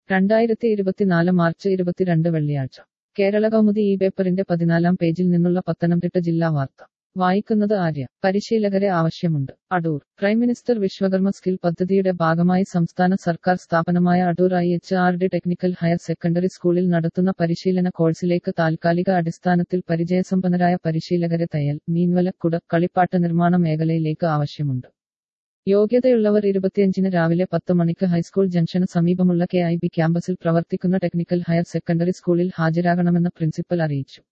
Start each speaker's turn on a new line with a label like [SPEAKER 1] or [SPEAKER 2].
[SPEAKER 1] രണ്ടായിരത്തി ഇരുപത്തിനാല് മാർച്ച് ഇരുപത്തിരണ്ട് വെള്ളിയാഴ്ച കേരള കൗമുദി ഈ പേപ്പറിന്റെ പതിനാലാം പേജിൽ നിന്നുള്ള പത്തനംതിട്ട ജില്ലാ വാർത്ത വായിക്കുന്നത് ആര്യ പരിശീലകരെ ആവശ്യമുണ്ട് Adoor prime minister Vishwakarma skill പദ്ധതിയുടെ ഭാഗമായി സംസ്ഥാന സർക്കാർ സ്ഥാപനമായ Adoor I H R D technical higher secondary സ്കൂളിൽ നടത്തുന്ന പരിശീലന കോഴ്സിലേക്ക് താൽക്കാലിക അടിസ്ഥാനത്തിൽ പരിചയസമ്പന്നരായ പരിശീലകരെ തയ്യൽ മീൻവലക്കുട കളിപ്പാട്ട നിർമ്മാണ മേഖലയിലേക്ക് ആവശ്യമുണ്ട് യോഗ്യതയുള്ളവർ ഇരുപത്തിയഞ്ചിന് രാവിലെ പത്ത് മണിക്ക് ഹൈസ്കൂൾ ജംഗ്ഷന് സമീപമുള്ള കെ ഐ ബി ക്യാമ്പസിൽ പ്രവർത്തിക്കുന്ന ടെക്നിക്കൽ ഹയർ സെക്കൻഡറി സ്കൂളിൽ ഹാജരാകണമെന്ന് പ്രിൻസിപ്പൽ അറിയിച്ചു